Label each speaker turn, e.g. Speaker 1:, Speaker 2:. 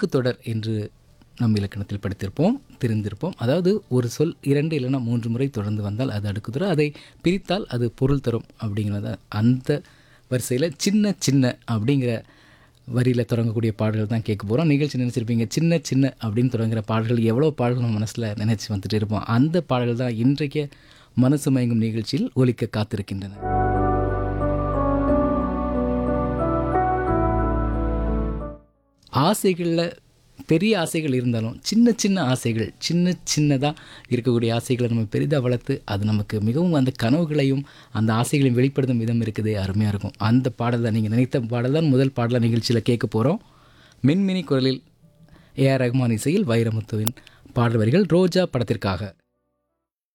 Speaker 1: அடுக்கு தொடர் என்று நம் இலக்கணத்தில் படித்திருப்போம் தெரிந்திருப்போம் அதாவது ஒரு சொல் இரண்டு இல்லைன்னா மூன்று முறை தொடர்ந்து வந்தால் அது அடுக்கு தொடர் அதை பிரித்தால் அது பொருள் தரும் அப்படிங்கிறத அந்த வரிசையில் சின்ன சின்ன அப்படிங்கிற வரியில் தொடங்கக்கூடிய பாடல்கள் தான் கேட்க போகிறோம் நிகழ்ச்சி நினச்சிருப்பீங்க சின்ன சின்ன அப்படின்னு தொடங்குற பாடல்கள் எவ்வளோ பாடல்கள் நம்ம மனசில் நினச்சி வந்துட்டு இருப்போம் அந்த பாடல்கள் தான் இன்றைய மனசு மயங்கும் நிகழ்ச்சியில் ஒலிக்க காத்திருக்கின்றன ஆசைகளில் பெரிய ஆசைகள் இருந்தாலும் சின்ன சின்ன ஆசைகள் சின்ன சின்னதாக இருக்கக்கூடிய ஆசைகளை நம்ம பெரிதாக வளர்த்து அது நமக்கு மிகவும் அந்த கனவுகளையும் அந்த ஆசைகளையும் வெளிப்படுத்தும் விதம் இருக்குது அருமையாக இருக்கும் அந்த பாடல் தான் நீங்கள் நினைத்த பாடல் தான் முதல் பாடலாக நிகழ்ச்சியில் கேட்க போகிறோம் மின்மினி குரலில் ஏஆர் ரஹ்மான் இசையில் வைரமுத்துவின் பாடல் வரிகள் ரோஜா படத்திற்காக